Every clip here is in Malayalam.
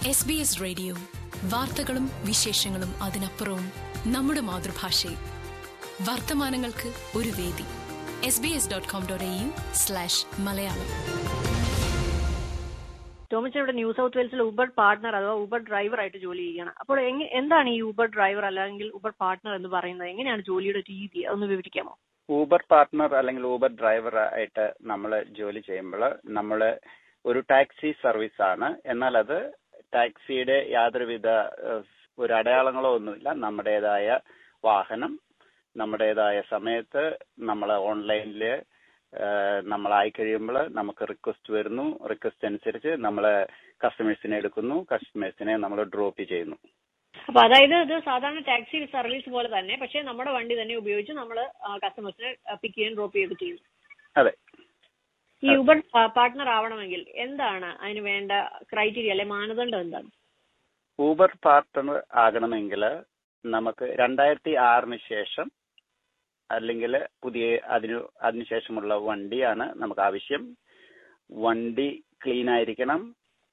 എസ് ബി എസ് റേഡിയോ വാർത്തകളും വിശേഷങ്ങളും അതിനപ്പുറവും നമ്മുടെ മാതൃഭാഷയിൽ വർത്തമാനങ്ങൾക്ക് ഒരു വേദി S B S dot com dot A U slash Malayalam Tomichan ഇവിടെ ന്യൂ സൗത്ത് വെയിൽസിൽ ഊബർ പാർട്ണർ അഥവാ ഊബർ ഡ്രൈവർ ആയിട്ട് ജോലി ചെയ്യുകയാണ് അപ്പോൾ എങ്ങ- എന്താണ് ഈ ഊബർ ഡ്രൈവർ അല്ലെങ്കിൽ ഊബർ പാർട്ണർ എന്ന് പറയുന്നത് എങ്ങനെയാണ് ജോലിയുടെ രീതി അതൊന്ന് വിവരിക്കാമോ ഊബർ പാർട്ട്ണർ അല്ലെങ്കിൽ ഊബർ ഡ്രൈവർ ആയിട്ട് നമ്മൾ ജോലി ചെയ്യുമ്പോൾ നമ്മൾ ഒരു ടാക്സി സർവീസ് ആണ് എന്നാൽ അത് ടാക്സിയുടെ യാതൊരുവിധ ഏഹ്, ഒരു അടയാളങ്ങളോ ഒന്നുമില്ല നമ്മുടേതായ വാഹനം നമ്മുടേതായ സമയത്ത് നമ്മൾ ഓൺലൈനിൽ നമ്മളായി കഴിയുമ്പോൾ നമുക്ക് റിക്വസ്റ്റ് വരുന്നു റിക്വസ്റ്റ് അനുസരിച്ച് നമ്മൾ കസ്റ്റമേഴ്സിനെ എടുക്കുന്നു കസ്റ്റമേഴ്സിനെ നമ്മൾ ഡ്രോപ്പ് ചെയ്യുന്നു അപ്പൊ അതായത് ഇത് സാധാരണ ടാക്സി സർവീസ് പോലെ തന്നെ പക്ഷേ നമ്മുടെ വണ്ടി തന്നെ ഉപയോഗിച്ച് നമ്മൾ കസ്റ്റമേഴ്സിനെ പിക്ക് ചെയ്യാൻ ഡ്രോപ്പ് ചെയ്യുക ചെയ്യുന്നു അതെ ഈ ഊബർ പാർട്ണർ ആവണമെങ്കിൽ എന്താണ് അതിന് വേണ്ട ക്രൈറ്റീരിയ അല്ലെ മാനദണ്ഡം എന്താണ് ഊബർ പാർട്ട്ണർ ആകണമെങ്കിൽ നമുക്ക് രണ്ടായിരത്തി ആറിന് ശേഷം അല്ലെങ്കിൽ പുതിയ അതിനു അതിനുശേഷമുള്ള വണ്ടിയാണ് നമുക്ക് ആവശ്യം വണ്ടി ക്ലീൻ ആയിരിക്കണം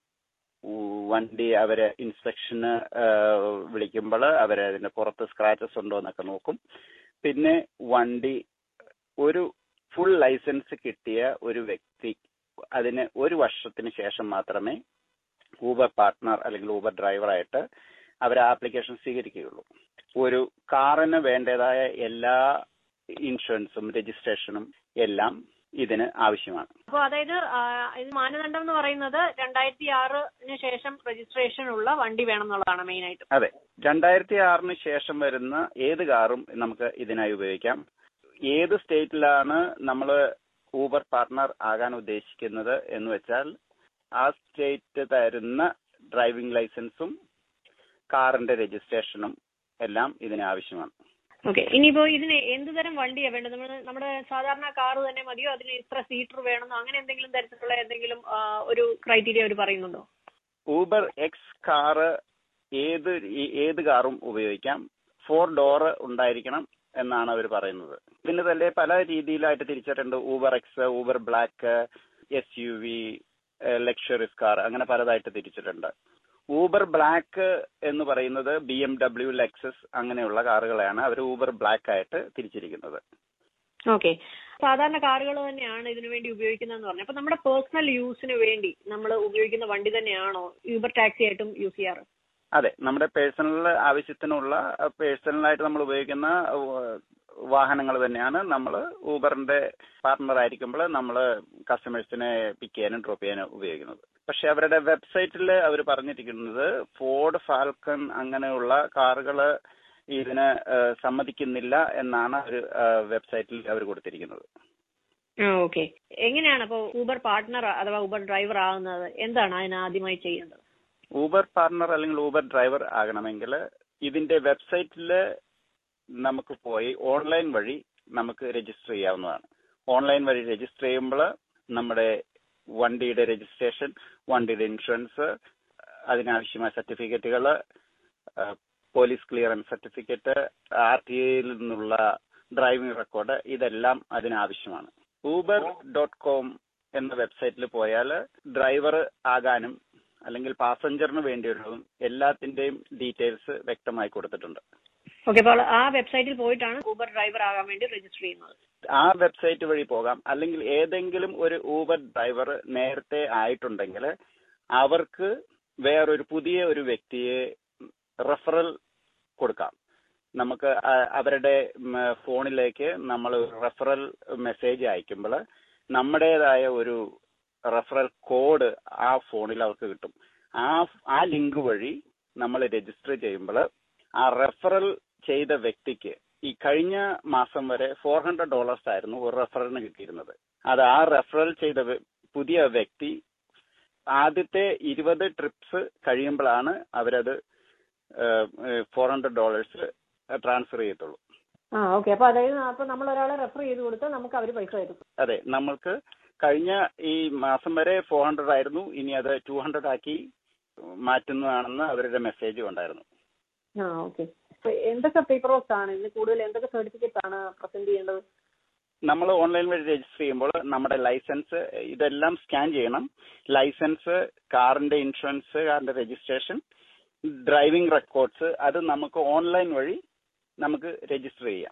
ഉ- വണ്ടി അവര് ഇൻസ്പെക്ഷന് വിളിക്കുമ്പോൾ അവര് അതിന്റെ പുറത്ത് സ്ക്രാച്ചസ് ഉണ്ടോ എന്നൊക്കെ നോക്കും പിന്നെ വണ്ടി ഒരു ഫുൾ ലൈസൻസ് കിട്ടിയ ഒരു വ്യക്തി അതിന് ഒരു വർഷത്തിന് ശേഷം മാത്രമേ ഊബർ പാർട്ട്ണർ അല്ലെങ്കിൽ ഊബർ ഡ്രൈവറായിട്ട് അവർ ആപ്ലിക്കേഷൻ സ്വീകരിക്കുകയുള്ളൂ ഒരു കാറിന് വേണ്ടതായ എല്ലാ ഇൻഷുറൻസും രജിസ്ട്രേഷനും എല്ലാം ഇതിന് ആവശ്യമാണ് അപ്പോൾ അതായത് ആ, ഇത് മാനദണ്ഡം എന്ന് പറയുന്നത് രണ്ടായിരത്തി ആറിന് ശേഷം രജിസ്ട്രേഷൻ ഉള്ള വണ്ടി വേണം എന്നുള്ളതാണ് മെയിൻ ആയിട്ട് അതെ രണ്ടായിരത്തി ആറിന് ശേഷം വരുന്ന ഏത് കാറും നമുക്ക് ഇതിനായി ഉപയോഗിക്കാം ഏത് സ്റ്റേറ്റിലാണ് നമ്മൾ ഊബർ പാർട്ട്ണർ ആകാൻ ഉദ്ദേശിക്കുന്നത് എന്ന് വെച്ചാൽ ആ സ്റ്റേറ്റ് തരുന്ന ഡ്രൈവിംഗ് ലൈസൻസും കാറിന്റെ രജിസ്ട്രേഷനും എല്ലാം ഇതിന് ആവശ്യമാണ് ഓക്കെ ഇനിയിപ്പോ ഇതിന് എന്ത് തരം വണ്ടിയാണ് വേണ്ടത് നമ്മൾ നമ്മുടെ സാധാരണ കാർ തന്നെ മതിയോ അതിന് ഇത്ര സീറ്റർ വേണമെന്നോ അങ്ങനെ എന്തെങ്കിലും തരത്തിലുള്ള എന്തെങ്കിലും ആ, ഒരു ക്രൈറ്റീരിയ അവർ പറയുന്നുണ്ടോ ഊബർ എക്സ് കാറ് ഏത് ഈ- ഏത് കാറും ഉപയോഗിക്കാം ഫോർ ഡോറ് ഉണ്ടായിരിക്കണം എന്നാണ് അവർ പറയുന്നത് ഇതിന് തന്നെ പല രീതിയിലായിട്ട് തിരിച്ചിട്ടുണ്ട് Uber X Uber black S U V luxuries car അങ്ങനെ പലതായിട്ട് തിരിച്ചിട്ടുണ്ട് ഊബർ ബ്ലാക്ക് എന്ന് പറയുന്നത് ബി എം ഡബ്ല്യു ലെക്സസ് അങ്ങനെയുള്ള കാറുകളെയാണ് അവർ ഊബർ ബ്ലാക്ക് ആയിട്ട് തിരിച്ചിരിക്കുന്നത് ഓക്കെ സാധാരണ കാറുകൾ തന്നെയാണ് ഇതിനു വേണ്ടി ഉപയോഗിക്കുന്നതെന്ന് പറഞ്ഞു അപ്പൊ നമ്മുടെ പേഴ്സണൽ യൂസിന് വേണ്ടി നമ്മൾ ഉപയോഗിക്കുന്ന വണ്ടി തന്നെയാണോ യൂബർ ടാക്സി ആയിട്ടും യൂസ് ചെയ്യാറ് അതെ നമ്മുടെ പേഴ്സണൽ ആവശ്യത്തിനുള്ള പേഴ്സണലായിട്ട് നമ്മൾ ഉപയോഗിക്കുന്ന വാഹനങ്ങൾ തന്നെയാണ് നമ്മൾ ഊബറിന്റെ പാർട്ണർ ആയിരിക്കുമ്പോൾ നമ്മൾ കസ്റ്റമേഴ്സിനെ പിക്ക് ചെയ്യാനും ഡ്രോപ്പ് ചെയ്യാനും ഉപയോഗിക്കുന്നത് പക്ഷെ അവരുടെ വെബ്സൈറ്റിൽ അവർ പറഞ്ഞിരിക്കുന്നത് ഫോർഡ് ഫാൽക്കൺ അങ്ങനെയുള്ള കാറുകൾ ഇതിന് ഏഹ്, സമ്മതിക്കുന്നില്ല എന്നാണ് അവർ വെബ്സൈറ്റിൽ അവർ കൊടുത്തിരിക്കുന്നത് ഓക്കെ എങ്ങനെയാണ് അപ്പോൾ ഊബർ പാർട്ട്ണർ അഥവാ ഊബർ ഡ്രൈവർ ആകുന്നത് എന്താണ് അതിന് ആദ്യമായി ചെയ്യേണ്ടത് ഊബർ പാർട്ണർ അല്ലെങ്കിൽ ഊബർ ഡ്രൈവർ ആകണമെങ്കിൽ ഇതിന്റെ വെബ്സൈറ്റിൽ നമുക്ക് പോയി ഓൺലൈൻ വഴി നമുക്ക് രജിസ്റ്റർ ചെയ്യാവുന്നതാണ് ഓൺലൈൻ വഴി രജിസ്റ്റർ ചെയ്യുമ്പോൾ നമ്മുടെ വണ്ടിയുടെ രജിസ്ട്രേഷൻ വണ്ടിയുടെ ഇൻഷുറൻസ് അതിനാവശ്യമായ സർട്ടിഫിക്കറ്റുകൾ police clearance certificate R T ഐയിൽ നിന്നുള്ള ഡ്രൈവിംഗ് റെക്കോർഡ് ഇതെല്ലാം അതിനാവശ്യമാണ് ഊബർ ഡോട്ട് കോം എന്ന വെബ്സൈറ്റിൽ പോയാൽ ഡ്രൈവർ ആകാനും അല്ലെങ്കിൽ പാസഞ്ചറിന് വേണ്ടിയുള്ളതും എല്ലാത്തിന്റെയും ഡീറ്റെയിൽസ് വ്യക്തമായി കൊടുത്തിട്ടുണ്ട് ഓക്കെ അപ്പോൾ ആ വെബ്സൈറ്റിൽ പോയിട്ടാണ് ഊബർ ഡ്രൈവർ ആകാൻ വേണ്ടി രജിസ്റ്റർ ചെയ്യുന്നത് ആ വെബ്സൈറ്റ് വഴി പോകാം അല്ലെങ്കിൽ ഏതെങ്കിലും ഒരു ഊബർ ഡ്രൈവർ നേരത്തെ ആയിട്ടുണ്ടെങ്കിൽ അവർക്ക് വേറൊരു പുതിയ ഒരു വ്യക്തിയെ റെഫറൽ കൊടുക്കാം നമുക്ക് ആ- അവരുടെ ഉം, ഫോണിലേക്ക് നമ്മൾ റെഫറൽ മെസ്സേജ് അയക്കുമ്പോൾ നമ്മുടേതായ ഒരു റെഫറൽ കോഡ് ആ ഫോണിൽ അവർക്ക് കിട്ടും ആ ആ ലിങ്ക് വഴി നമ്മൾ രജിസ്റ്റർ ചെയ്യുമ്പോൾ ആ റെഫറൽ ചെയ്ത വ്യക്തിക്ക് ഈ കഴിഞ്ഞ മാസം വരെ ഫോർ ഹൺഡ്രഡ് ഡോളേഴ്സ് ആയിരുന്നു ഒരു റെഫറലിന് കിട്ടിയിരുന്നത് അത് ആ റെഫറൽ ചെയ്ത വ്യ- പുതിയ വ്യക്തി ആദ്യത്തെ ഇരുപത് ട്രിപ്സ് കഴിയുമ്പോഴാണ് അവരത് ഫോർ ഹൺഡ്രഡ് ഡോളേഴ്സ് ട്രാൻസ്ഫർ ചെയ്യത്തുള്ളൂ ആ ഓക്കെ അപ്പൊ അതായത് അപ്പൊ നമ്മൾ ഒരാളെ റെഫർ ചെയ്ത് കൊടുത്താൽ നമുക്ക് അവർ പൈസ തരും അതെ നമ്മൾക്ക് കഴിഞ്ഞ ഈ മാസം വരെ ഫോർ ഹൺഡ്രഡ് ആയിരുന്നു ഇനി അത് ടു ഹൺഡ്രഡ് ആക്കി മാറ്റുന്നതാണെന്ന് അവരുടെ മെസ്സേജ് ഉണ്ടായിരുന്നു ആ ഓക്കെ എന്തൊക്കെ പേപ്പർ വർക്ക്സ് ആണ് ഇതിന് കൂടുതൽ എന്തൊക്കെ സർട്ടിഫിക്കറ്റ്സ് ആണ് പ്രസന്റ് ചെയ്യേണ്ടത് നമ്മൾ ഓൺലൈൻ വഴി രജിസ്റ്റർ ചെയ്യുമ്പോൾ നമ്മുടെ ലൈസൻസ് ഇതെല്ലാം സ്കാൻ ചെയ്യണം ലൈസൻസ് കാറിന്റെ ഇൻഷുറൻസ് കാറിന്റെ രജിസ്ട്രേഷൻ ഡ്രൈവിംഗ് റെക്കോർഡ്സ് അത് നമുക്ക് ഓൺലൈൻ വഴി നമുക്ക് രജിസ്റ്റർ ചെയ്യാം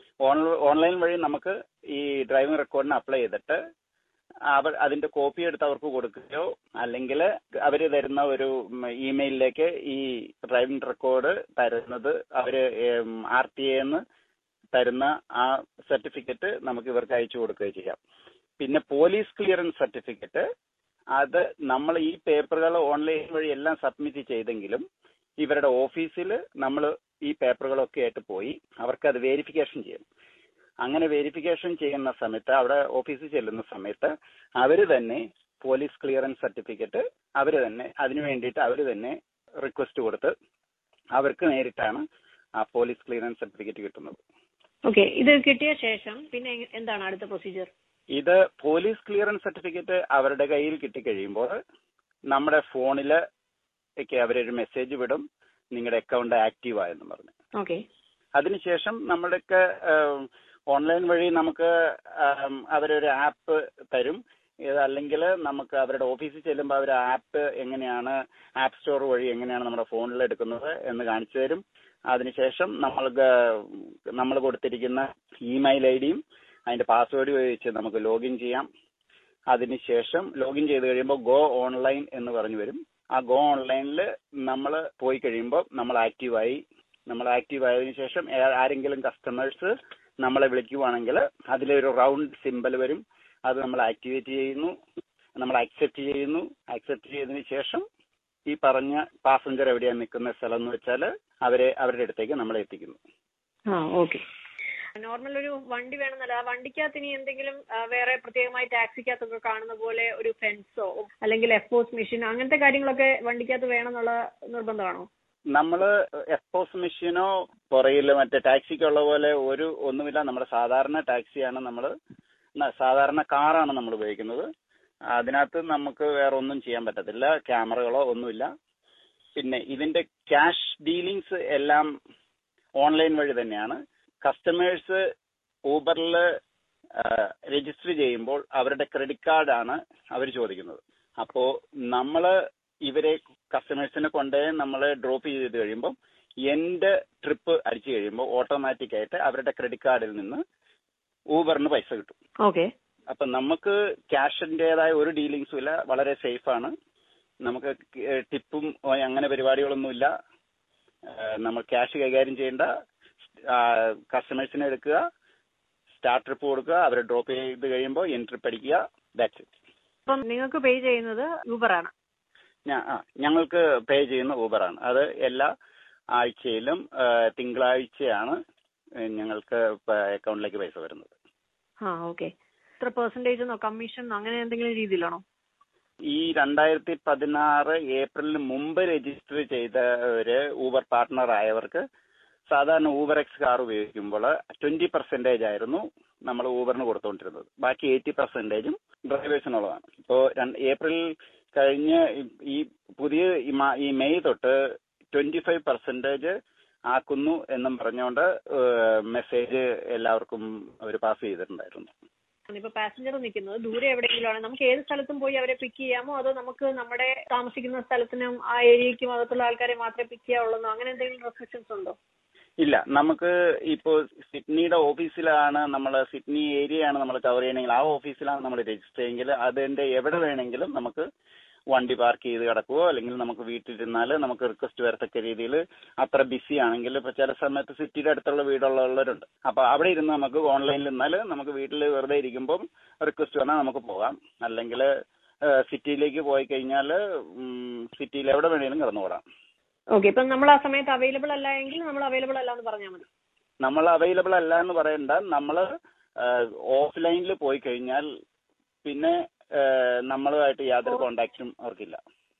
ഓൺലൈൻ വഴി നമുക്ക് ഈ ഡ്രൈവിംഗ് റെക്കോർഡിന് അപ്ലൈ ചെയ്തിട്ട് അവർ അതിന്റെ കോപ്പി എടുത്ത് അവർക്ക് കൊടുക്കുകയോ അല്ലെങ്കിൽ അവർ തരുന്ന ഒരു ഇമെയിലിലേക്ക് ഈ ഡ്രൈവിംഗ് റെക്കോർഡ് തരുന്നത് അവര് ആർ ടി എന്ന് തരുന്ന ആ സർട്ടിഫിക്കറ്റ് നമുക്ക് ഇവർക്ക് അയച്ചു കൊടുക്കുകയോ ചെയ്യാം പിന്നെ പോലീസ് ക്ലിയറൻസ് സർട്ടിഫിക്കറ്റ് അത് നമ്മൾ ഈ പേപ്പറുകൾ ഓൺലൈൻ വഴി എല്ലാം സബ്മിറ്റ് ചെയ്തെങ്കിലും ഇവരുടെ ഓഫീസിൽ നമ്മൾ ഈ പേപ്പറുകളൊക്കെ ആയിട്ട് പോയി അവർക്ക് അത് വെരിഫിക്കേഷൻ ചെയ്യണം അങ്ങനെ വെരിഫിക്കേഷൻ ചെയ്യുന്ന സമയത്ത് അവിടെ ഓഫീസിൽ ചെല്ലുന്ന സമയത്ത് അവർ തന്നെ പോലീസ് ക്ലിയറൻസ് സർട്ടിഫിക്കറ്റ് അവർ തന്നെ അതിനു വേണ്ടിയിട്ട് അവർ തന്നെ റിക്വസ്റ്റ് കൊടുത്ത് അവർക്ക് നേരിട്ടാണ് ആ പോലീസ് ക്ലിയറൻസ് സർട്ടിഫിക്കറ്റ് കിട്ടുന്നത് ഓക്കെ ഇത് കിട്ടിയ ശേഷം പിന്നെ എങ്ങ- എന്താണ് അടുത്ത പ്രൊസീജിയർ ഇത് പോലീസ് ക്ലിയറൻസ് സർട്ടിഫിക്കറ്റ് അവരുടെ കയ്യിൽ കിട്ടിക്കഴിയുമ്പോൾ നമ്മുടെ ഫോണില് ഒക്കെ അവരൊരു മെസ്സേജ് വിടും നിങ്ങളുടെ അക്കൗണ്ട് ആക്റ്റീവ് ആയെന്ന് പറഞ്ഞു ഓക്കെ അതിനുശേഷം നമ്മുടെയൊക്കെ ഓൺലൈൻ വഴി നമുക്ക് ആം, അവരൊരു ആപ്പ് തരും ഇത് അല്ലെങ്കിൽ നമുക്ക് അവരുടെ ഓഫീസിൽ ചെല്ലുമ്പോൾ അവർ ആപ്പ് എങ്ങനെയാണ് ആപ്പ് സ്റ്റോർ വഴി എങ്ങനെയാണ് നമ്മുടെ ഫോണിൽ എടുക്കുന്നത് എന്ന് കാണിച്ചു തരും അതിനുശേഷം നമ്മൾക്ക് നമ്മൾ കൊടുത്തിരിക്കുന്ന ഇമെയിൽ ഐ ഡിയും അതിന്റെ പാസ്വേഡ് ഉപയോഗിച്ച് നമുക്ക് ലോഗിൻ ചെയ്യാം അതിനുശേഷം ലോഗിൻ ചെയ്ത് കഴിയുമ്പോൾ ഗോ ഓൺലൈൻ എന്ന് പറഞ്ഞു വരും ആ ഗോ ഓൺലൈനിൽ നമ്മൾ പോയി കഴിയുമ്പോൾ നമ്മൾ ആക്റ്റീവായി നമ്മൾ ആക്റ്റീവ് ആയതിനു ശേഷം ആ- ആരെങ്കിലും കസ്റ്റമേഴ്സ് നമ്മളെ വിളിക്കുവാണെങ്കിൽ അതിലൊരു റൗണ്ട് സിമ്പൽ വരും അത് നമ്മൾ ആക്ടിവേറ്റ് ചെയ്യുന്നു നമ്മൾ അക്സെപ്റ്റ് ചെയ്യുന്നു അക്സെപ്റ്റ് ചെയ്തതിനു ശേഷം ഈ പറഞ്ഞ പാസഞ്ചർ എവിടെയാണ് നിൽക്കുന്ന സ്ഥലം എന്ന് വെച്ചാൽ അവരെ അവരുടെ അടുത്തേക്ക് നമ്മളെ എത്തിക്കുന്നു ആ ഓക്കെ നോർമൽ ഒരു വണ്ടി വേണമെന്നല്ല ആ വണ്ടിക്കകത്ത് ഇനി എന്തെങ്കിലും ആ, വേറെ പ്രത്യേകമായി ടാക്സിക്കകത്തൊക്കെ കാണുന്ന പോലെ ഒരു ഫെൻസോ അല്ലെങ്കിൽ എഫോസ് മെഷീൻ അങ്ങനത്തെ കാര്യങ്ങളൊക്കെ വണ്ടിക്കകത്ത് വേണമെന്നുള്ള നിർബന്ധമാണോ നമ്മൾ എക്സ്പോസ് മെഷീനോ പുറകിൽ മറ്റേ ടാക്സിക്കുള്ള പോലെ ഒരു ഒന്നുമില്ല നമ്മുടെ സാധാരണ ടാക്സിയാണ് നമ്മൾ സാധാരണ കാറാണ് നമ്മൾ ഉപയോഗിക്കുന്നത് അതിനകത്ത് നമുക്ക് വേറെ ഒന്നും ചെയ്യാൻ പറ്റത്തില്ല ക്യാമറകളോ ഒന്നുമില്ല പിന്നെ ഇതിന്റെ ക്യാഷ് ഡീലിങ്സ് എല്ലാം ഓൺലൈൻ വഴി തന്നെയാണ് കസ്റ്റമേഴ്സ് ഊബറിൽ രജിസ്റ്റർ ചെയ്യുമ്പോൾ അവരുടെ ക്രെഡിറ്റ് കാർഡാണ് അവർ ചോദിക്കുന്നത് അപ്പോ നമ്മള് ഇവരെ കസ്റ്റമേഴ്സിനെ കൊണ്ട് നമ്മൾ ഡ്രോപ്പ് ചെയ്ത് കഴിയുമ്പോൾ എന്റെ ട്രിപ്പ് അടിച്ചു കഴിയുമ്പോൾ ഓട്ടോമാറ്റിക് ആയിട്ട് അവരുടെ ക്രെഡിറ്റ് കാർഡിൽ നിന്ന് ഊബറിന് പൈസ കിട്ടും ഓക്കെ അപ്പൊ നമുക്ക് ക്യാഷിന്റേതായ ഒരു ഡീലിങ്സും ഇല്ല വളരെ സേഫ് ആണ് നമുക്ക് ടിപ്പും അങ്ങനെ പരിപാടികളൊന്നുമില്ല ഏഹ് നമ്മൾ ക്യാഷ് കൈകാര്യം ചെയ്യേണ്ട കസ്റ്റമേഴ്സിനെ എടുക്കുക സ്റ്റാർട്ട് ട്രിപ്പ് കൊടുക്കുക അവരെ ഡ്രോപ്പ് ചെയ്ത് കഴിയുമ്പോൾ എൻ ട്രിപ്പ് അടിക്കുക ദാറ്റ്സ് ഇറ്റ് അപ്പം നിങ്ങൾക്ക് പേ ചെയ്യുന്നത് യൂബർ ആണ് ഞാ- ആ, ഞങ്ങൾക്ക് പേ ചെയ്യുന്ന ഊബറാണ് അത് എല്ലാ ആഴ്ചയിലും ആ, തിങ്കളാഴ്ചയാണ് ഞങ്ങൾക്ക് അക്കൗണ്ടിലേക്ക് പൈസ വരുന്നത് ആ ഓക്കെ എത്ര പെർസെന്റേജ് കമ്മീഷൻ അങ്ങനെ എന്തെങ്കിലും രീതിയിലാണോ ഈ രണ്ടായിരത്തി പതിനാറ് ഏപ്രിലിന് മുമ്പ് രജിസ്റ്റർ ചെയ്തവര് ഊബർ പാർട്ട്ണർ ആയവർക്ക് സാധാരണ ഊബർ എക്സ് കാർ ഉപയോഗിക്കുമ്പോൾ ട്വന്റി പെർസെന്റേജ് ആയിരുന്നു നമ്മൾ ഊബറിന് കൊടുത്തുകൊണ്ടിരുന്നത് ബാക്കി എയ്റ്റി പെർസെന്റേജും ഡ്രൈവേഴ്സിനുള്ളതാണ് ഇപ്പോൾ ഏപ്രിൽ കഴിഞ്ഞ് ഈ- ഈ പുതിയ ഈ മാ- ഈ മെയ് തൊട്ട് ട്വന്റി ഫൈവ് പെർസെന്റേജ് ആക്കുന്നു എന്നും പറഞ്ഞുകൊണ്ട് മെസ്സേജ് എല്ലാവർക്കും അവർ പാസ് ചെയ്തിട്ടുണ്ടായിരുന്നു ഇപ്പൊ പാസഞ്ചർ നിൽക്കുന്നത് ദൂരെ എവിടെയെങ്കിലും ആണ് നമുക്ക് ഏത് സ്ഥലത്തും പോയി അവരെ പിക്ക് ചെയ്യാമോ അതോ നമുക്ക് നമ്മുടെ താമസിക്കുന്ന സ്ഥലത്തിനും ആ ഏരിയയ്ക്കും അകത്തുള്ള ആൾക്കാരെ മാത്രമേ പിക്ക് ചെയ്യാവുള്ളൂ അങ്ങനെ എന്തെങ്കിലും റെസ്ട്രിക്ഷൻസ് ഉണ്ടോ ഇല്ല നമുക്ക് ഇപ്പോ സിഡ്നിയുടെ ഓഫീസിലാണ് നമ്മൾ സിഡ്നി ഏരിയയാണ് നമ്മൾ കവർ ചെയ്യണമെങ്കിൽ ആ ഓഫീസിലാണ് നമ്മൾ രജിസ്റ്റർ ചെയ്യെങ്കിൽ അതിന്റെ എവിടെ വേണമെങ്കിലും നമുക്ക് വണ്ടി പാർക്ക് ചെയ്ത് കിടക്കുവോ അല്ലെങ്കിൽ നമുക്ക് വീട്ടിലിരുന്നാൽ നമുക്ക് റിക്വസ്റ്റ് വരത്തക്ക രീതിയിൽ അത്ര ബിസി ആണെങ്കിൽ ഇപ്പൊ ചില സമയത്ത് സിറ്റിയുടെ അടുത്തുള്ള വീടുള്ളവരുണ്ട് അപ്പൊ അവിടെ ഇരുന്ന് നമുക്ക് ഓൺലൈനിൽ നിന്നാൽ നമുക്ക് വീട്ടിൽ വെറുതെ ഇരിക്കുമ്പോൾ റിക്വസ്റ്റ് വന്നാൽ നമുക്ക് പോകാം അല്ലെങ്കിൽ സിറ്റിയിലേക്ക് പോയി കഴിഞ്ഞാൽ സിറ്റിയിൽ എവിടെ വേണമെങ്കിലും കിടന്നുകൂടാം ഓക്കെ ഇപ്പൊ നമ്മൾ ആ സമയത്ത് അവൈലബിൾ അല്ല എങ്കിൽ നമ്മൾ അവൈലബിൾ അല്ല എന്ന് പറഞ്ഞാൽ മതി നമ്മൾ അവൈലബിൾ അല്ല എന്ന് പറയണ്ട നമ്മൾ ഓഫ്ലൈനിൽ പോയി കഴിഞ്ഞാൽ പിന്നെ ഏഹ്, നമ്മളുമായിട്ട് യാതൊരു കോണ്ടാക്റ്റും അവർക്കില്ല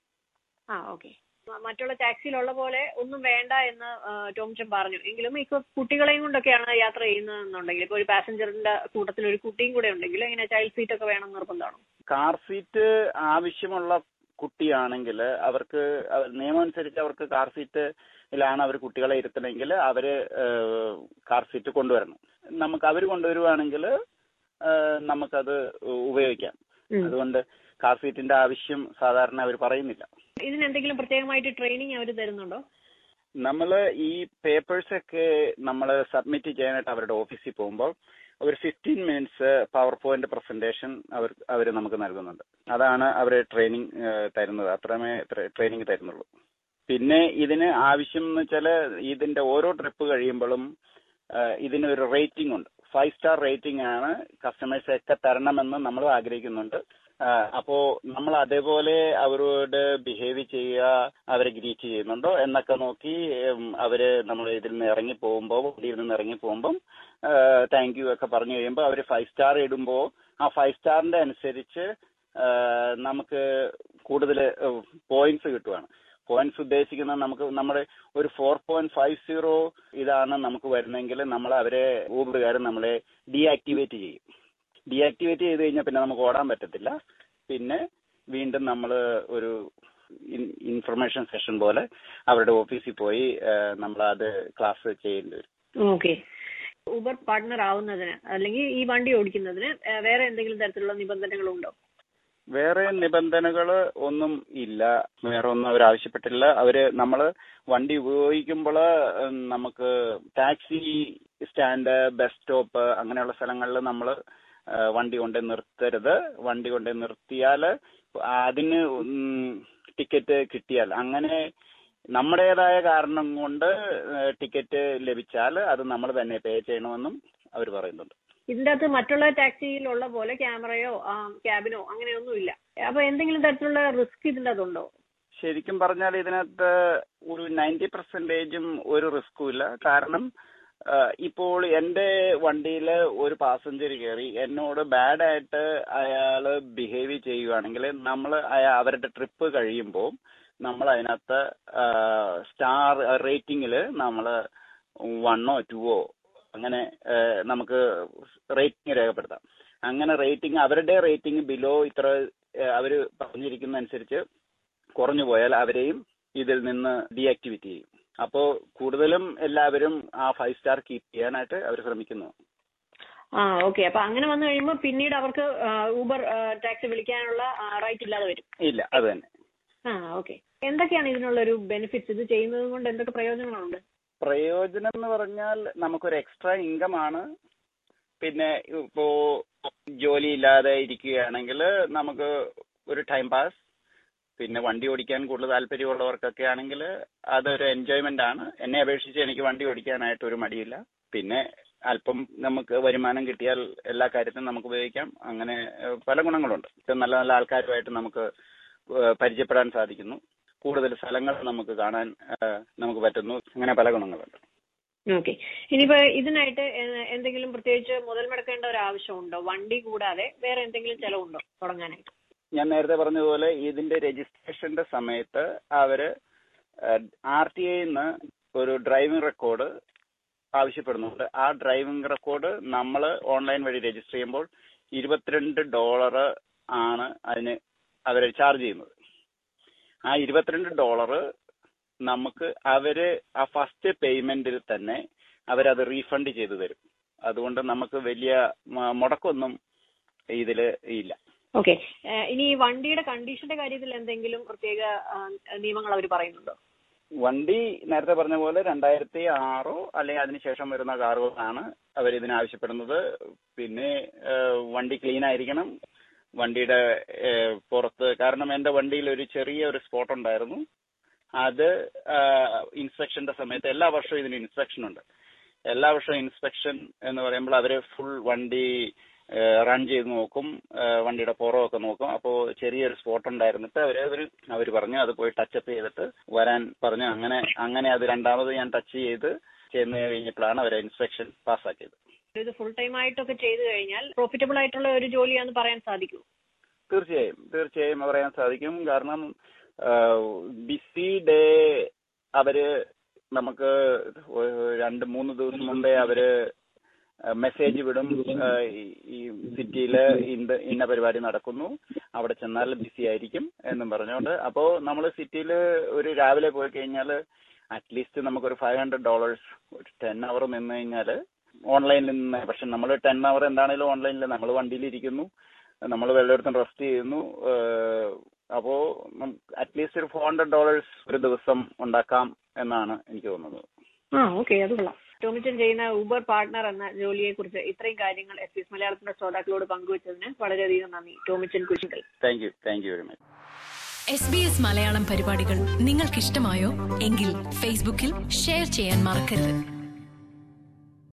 ആ ഓക്കെ മറ്റുള്ള ടാക്സിയിലുള്ള പോലെ ഒന്നും വേണ്ട എന്ന് ടോംചൻ പറഞ്ഞു എങ്കിലും ഇപ്പൊ കുട്ടികളെയും കൊണ്ടൊക്കെയാണ് യാത്ര ചെയ്യുന്നതെന്നുണ്ടെങ്കിൽ ഇപ്പൊ ഒരു പാസഞ്ചറിന്റെ കൂട്ടത്തിൽ ഒരു കുട്ടിയും കൂടെ ഉണ്ടെങ്കിൽ ഇങ്ങനെ ചൈൽഡ് സീറ്റ് ഒക്കെ വേണം എന്ന് നിർബന്ധമാണോ കാർ സീറ്റ് ആവശ്യമുള്ള കുട്ടിയാണെങ്കിൽ അവർക്ക് അവ- നിയമം അനുസരിച്ച് അവർക്ക് കാർ സീറ്റിലാണ് അവർ കുട്ടികളെ ഇരുത്തണമെങ്കിൽ അവര് ഏഹ്, കാർ സീറ്റ് കൊണ്ടുവരണം നമുക്ക് അവർ കൊണ്ടുവരുവാണെങ്കിൽ ആ, നമുക്കത് ഉപയോഗിക്കാം ഉം. അതുകൊണ്ട് കാർ സീറ്റിന്റെ ആവശ്യം സാധാരണ അവർ പറയുന്നില്ല ഇതിന് എന്തെങ്കിലും പ്രത്യേകമായിട്ട് ട്രെയിനിങ് അവർ തരുന്നുണ്ടോ നമ്മൾ ഈ പേപ്പേഴ്സ് ഒക്കെ നമ്മൾ സബ്മിറ്റ് ചെയ്യാനായിട്ട് അവരുടെ ഓഫീസിൽ പോകുമ്പോൾ ഒരു fifteen minutes PowerPoint presentation അവർ അവർ നമുക്ക് നൽകുന്നുണ്ട് അതാണ് അവർ ട്രെയിനിങ് തരുന്നത് അത്രമേ ട്രെയിനിങ് തരുന്നുള്ളൂ പിന്നെ ഇതിന് ആവശ്യം എന്ന് വെച്ചാൽ ഇതിന്റെ ഓരോ ട്രിപ്പ് കഴിയുമ്പോഴും ആ, ഇതിനൊരു റേറ്റിംഗ് ഉണ്ട് ഫൈവ് സ്റ്റാർ റേറ്റിംഗ് ആണ് കസ്റ്റമേഴ്സ് ഒക്കെ തരണമെന്ന് നമ്മൾ ആഗ്രഹിക്കുന്നുണ്ട് ആ, അപ്പോ നമ്മൾ അതേപോലെ അവരോട് ബിഹേവ് ചെയ്യുക അവരെ ഗ്രീറ്റ് ചെയ്യുന്നുണ്ടോ എന്നൊക്കെ നോക്കി ഉം, അവര് നമ്മൾ ഇതിൽ നിന്ന് ഇറങ്ങി പോകുമ്പോൾ വണ്ടിയിൽ നിന്ന് ഇറങ്ങി പോകുമ്പോൾ താങ്ക് യു ഒക്കെ പറഞ്ഞു കഴിയുമ്പോൾ അവർ ഫൈവ് സ്റ്റാർ ഇടുമ്പോൾ ആ ഫൈവ് സ്റ്റാറിന്റെ അനുസരിച്ച് ആ, നമുക്ക് കൂടുതൽ പോയിന്റ്സ് കിട്ടുവാണ് പോയിന്റ്സ് ഉദ്ദേശിക്കുന്നത് നമുക്ക് നമ്മുടെ ഒരു ഫോർ പോയിന്റ് ഫൈവ് സീറോ ഇതാണ് നമുക്ക് വരുന്നെങ്കിൽ നമ്മൾ അവരെ ഊബറുകാരൻ നമ്മളെ ഡീആക്ടിവേറ്റ് ചെയ്യും ഡീആക്ടിവേറ്റ് ചെയ്ത് കഴിഞ്ഞാൽ പിന്നെ നമുക്ക് ഓടാൻ പറ്റത്തില്ല പിന്നെ വീണ്ടും നമ്മൾ ഒരു ഇൻഫർമേഷൻ സെഷൻ പോലെ അവരുടെ ഓഫീസിൽ പോയി നമ്മൾ അത് ക്ലാസ് ചെയ്യേണ്ടി വരും ഓക്കെ ഊബർ പാർട്ട്ണർ ആവുന്നതിന് അല്ലെങ്കിൽ ഈ വണ്ടി ഓടിക്കുന്നതിന് ആ, വേറെ എന്തെങ്കിലും തരത്തിലുള്ള നിബന്ധനകളുണ്ടോ വേറെ നിബന്ധനകൾ ഒന്നും ഇല്ല വേറെ ഒന്നും അവർ ആവശ്യപ്പെട്ടില്ല അവര് നമ്മൾ വണ്ടി ഉപയോഗിക്കുമ്പോൾ നമുക്ക് ടാക്സി സ്റ്റാൻഡ് ബസ് സ്റ്റോപ്പ് അങ്ങനെയുള്ള സ്ഥലങ്ങളിൽ നമ്മൾ വണ്ടി കൊണ്ട് നിർത്തരുത് വണ്ടി കൊണ്ട് നിർത്തിയാൽ അതിന് ടിക്കറ്റ് കിട്ടിയാൽ അങ്ങനെ നമ്മുടേതായ കാരണം കൊണ്ട് ടിക്കറ്റ് ലഭിച്ചാൽ അത് നമ്മൾ തന്നെ പേ ചെയ്യണമെന്നും അവർ പറയുന്നുണ്ട് ഇതിന്റെ അകത്ത് മറ്റുള്ള ടാക്സിയിലുള്ള പോലെ ക്യാമറയോ ക്യാബിനോ അങ്ങനെയൊന്നും ഇല്ല അപ്പൊ എന്തെങ്കിലും തരത്തിലുള്ള റിസ്ക് ഇതിന്റെ അകത്തുണ്ടോ ശരിക്കും പറഞ്ഞാൽ ഇതിനകത്ത് ഒരു നയൻറ്റി പെർസെന്റേജും ഒരു റിസ്ക്കും ഇല്ല കാരണം ആ, ഇപ്പോൾ എന്റെ വണ്ടിയിൽ ഒരു പാസഞ്ചർ കയറി എന്നോട് ബാഡായിട്ട് അയാള് ബിഹേവ് ചെയ്യുവാണെങ്കിൽ നമ്മൾ അവരുടെ ട്രിപ്പ് കഴിയുമ്പോൾ നമ്മൾ അതിനകത്ത് സ്റ്റാർ റേറ്റിംഗിൽ നമ്മൾ വണ്ണോ ടുവോ അങ്ങനെ ആ, നമുക്ക് റേറ്റിംഗ് രേഖപ്പെടുത്താം അങ്ങനെ റേറ്റിംഗ് അവരുടെ റേറ്റിംഗ് ബിലോ ഇത്ര ആ, അവര് പറഞ്ഞിരിക്കുന്ന അനുസരിച്ച് കുറഞ്ഞു പോയാൽ അവരെയും ഇതിൽ നിന്ന് ഡീആക്ടിവേറ്റ് ചെയ്യും അപ്പോ കൂടുതലും എല്ലാവരും ആ ഫൈവ് സ്റ്റാർ കീപ്പ് ചെയ്യാനായിട്ട് അവർ ശ്രമിക്കുന്നു ആ ഓക്കെ അപ്പൊ അങ്ങനെ വന്നു കഴിയുമ്പോൾ പിന്നീട് അവർക്ക് ഊബർ ടാക്സി വിളിക്കാനുള്ള റൈറ്റ് ഇല്ലാതെ വരും ഇല്ല അത് തന്നെ ആ ഓക്കെ എന്തൊക്കെയാണ് ഇതിനുള്ള ഒരു ബെനിഫിറ്റ്സ് ഇത് ചെയ്യുന്നത് കൊണ്ട് എന്തൊക്കെ പ്രയോജനങ്ങളുണ്ട് പ്രയോജനം എന്ന് പറഞ്ഞാൽ നമുക്കൊരു എക്സ്ട്രാ ഇൻകം ആണ് പിന്നെ ഇപ്പോ ജോലി ഇല്ലാതെ ഇരിക്കുകയാണെങ്കിൽ നമുക്ക് ഒരു ടൈം പാസ് പിന്നെ വണ്ടി ഓടിക്കാൻ കൂടുതൽ താല്പര്യമുള്ളവർക്കൊക്കെ ആണെങ്കിൽ അതൊരു എൻജോയ്മെന്റ് ആണ് എന്നെ അപേക്ഷിച്ച് എനിക്ക് വണ്ടി ഓടിക്കാനായിട്ട് ഒരു മടിയില്ല പിന്നെ അല്പം നമുക്ക് വരുമാനം കിട്ടിയാൽ എല്ലാ കാര്യത്തിനും നമുക്ക് ഉപയോഗിക്കാം അങ്ങനെ ഏഹ്, പല ഗുണങ്ങളുണ്ട് ഇപ്പം നല്ല നല്ല ആൾക്കാരുമായിട്ട് നമുക്ക് ഏഹ്, പരിചയപ്പെടാൻ സാധിക്കുന്നു കൂടുതൽ സ്ഥലങ്ങൾ നമുക്ക് കാണാൻ ഏഹ്, നമുക്ക് പറ്റുന്നു അങ്ങനെ പല ഗുണങ്ങളുണ്ട് ഓക്കെ ഇനിയിപ്പോ ഇതിനായിട്ട് എ- എന്തെങ്കിലും പ്രത്യേകിച്ച് മുതൽ മുടക്കേണ്ട ഒരു ആവശ്യമുണ്ടോ വണ്ടി കൂടാതെ വേറെ എന്തെങ്കിലും ചെലവുണ്ടോ തുടങ്ങാനായിട്ട് ഞാൻ നേരത്തെ പറഞ്ഞതുപോലെ ഇതിന്റെ രജിസ്ട്രേഷന്റെ സമയത്ത് അവര് ആർ ടി ഐന്ന് ഒരു ഡ്രൈവിംഗ് റെക്കോർഡ് ആവശ്യപ്പെടുന്നുണ്ട് ആ ഡ്രൈവിംഗ് റെക്കോർഡ് നമ്മൾ ഓൺലൈൻ വഴി രജിസ്റ്റർ ചെയ്യുമ്പോൾ ഇരുപത്തിരണ്ട് ഡോളർ ആണ് അതിന് അവർ ചാർജ് ചെയ്യുന്നത് ആ ഇരുപത്തിരണ്ട് ഡോളർ നമുക്ക് അവര് ആ ഫസ്റ്റ് പേയ്മെന്റിൽ തന്നെ അവരത് റീഫണ്ട് ചെയ്തു തരും അതുകൊണ്ട് നമുക്ക് വലിയ മ- മുടക്കൊന്നും ഇതില് ഇല്ല ഓക്കെ ഇനി ഈ വണ്ടിയുടെ കണ്ടീഷന്റെ കാര്യത്തിൽ എന്തെങ്കിലും പ്രത്യേക ആ, നിയമങ്ങൾ അവർ പറയുന്നുണ്ടോ വണ്ടി നേരത്തെ പറഞ്ഞ പോലെ രണ്ടായിരത്തി ആറോ അല്ലെങ്കിൽ അതിനുശേഷം വരുന്ന കാറുകളാണ് അവർ ഇതിന് ആവശ്യപ്പെടുന്നത് പിന്നെ ഏഹ്, വണ്ടി ക്ലീൻ ആയിരിക്കണം വണ്ടിയുടെ ഏഹ്, പുറത്ത് കാരണം എന്റെ വണ്ടിയിൽ ഒരു ചെറിയ ഒരു സ്പോട്ട് ഉണ്ടായിരുന്നു അത് ഇൻസ്പെക്ഷന്റെ സമയത്ത് എല്ലാ വർഷവും ഇതിന് ഇൻസ്പെക്ഷൻ ഉണ്ട് എല്ലാ വർഷവും ഇൻസ്പെക്ഷൻ എന്ന് പറയുമ്പോൾ അവര് ഫുൾ വണ്ടി റൺ ചെയ്ത് നോക്കും ഏഹ്, വണ്ടിയുടെ പുറമൊക്കെ നോക്കും അപ്പോൾ ചെറിയൊരു സ്പോട്ട് ഉണ്ടായിരുന്നിട്ട് അവര് അവര് അവർ പറഞ്ഞു അത് പോയി ടച്ചപ്പ് ചെയ്തിട്ട് വരാൻ പറഞ്ഞു അങ്ങനെ അങ്ങനെ അത് രണ്ടാമത് ഞാൻ ടച്ച് ചെയ്ത് ചെന്ന് കഴിഞ്ഞപ്പോഴാണ് അവർ ഇൻസ്പെക്ഷൻ പാസ്സാക്കിയത് ഇത് ഫുൾ ടൈം ആയിട്ടൊക്കെ ചെയ്തു കഴിഞ്ഞാൽ പ്രോഫിറ്റബിൾ ആയിട്ടുള്ള ഒരു ജോലിയാന്ന് പറയാൻ സാധിക്കും തീർച്ചയായും തീർച്ചയായും പറയാൻ സാധിക്കും കാരണം ബിസി ഡേ അവര് നമുക്ക് ഒരു രണ്ട് മൂന്ന് ദിവസം മുമ്പേ അവര് മെസ്സേജ് വിടും ആ, ഈ- ഈ സിറ്റിയില് ഇന്ന ഇന്ന പരിപാടി നടക്കുന്നു അവിടെ ചെന്നാൽ ബിസി ആയിരിക്കും എന്നും പറഞ്ഞുകൊണ്ട് അപ്പോ നമ്മൾ സിറ്റിയിൽ ഒരു രാവിലെ പോയി കഴിഞ്ഞാൽ അറ്റ്ലീസ്റ്റ് നമുക്കൊരു ഫൈവ് ഹൺഡ്രഡ് ഡോളേഴ്സ് ഒരു ടെൻ അവർ നിന്ന് കഴിഞ്ഞാൽ ഓൺലൈനിൽ നിന്ന് പക്ഷെ നമ്മൾ ടെൻ അവർ എന്താണെങ്കിലും ഓൺലൈനിൽ നമ്മൾ വണ്ടിയിലിരിക്കുന്നു നമ്മൾ വല്ലയിടത്തും റെസ്റ്റ് ചെയ്യുന്നു ഏഹ് അപ്പോ അറ്റ്ലീസ്റ്റ് ഒരു ഫോർ ഹൺഡ്രഡ് ഡോളേഴ്സ് ഒരു ദിവസം ഉണ്ടാക്കാം എന്നാണ് എനിക്ക് തോന്നുന്നത് ആ ഓക്കെ അത് കൊള്ളാം ടോമിച്ചൻ ചെയ്യുന്ന ഊബർ പാർട്ട്ണർ എന്ന ജോലിയെ കുറിച്ച് ഇത്രയും കാര്യങ്ങൾ എസ് എസ് മലയാളത്തിന്റെ ശ്രോതാക്കളോട് പങ്കുവച്ചതിന് വളരെയധികം നന്ദി Tomichan Kushinkal thank you thank you very much S B S Malayalam പരിപാടികൾ നിങ്ങൾക്കിഷ്ടമായോ എങ്കിൽ ഫേസ്ബുക്കിൽ ഷെയർ ചെയ്യാൻ മറക്കരുത്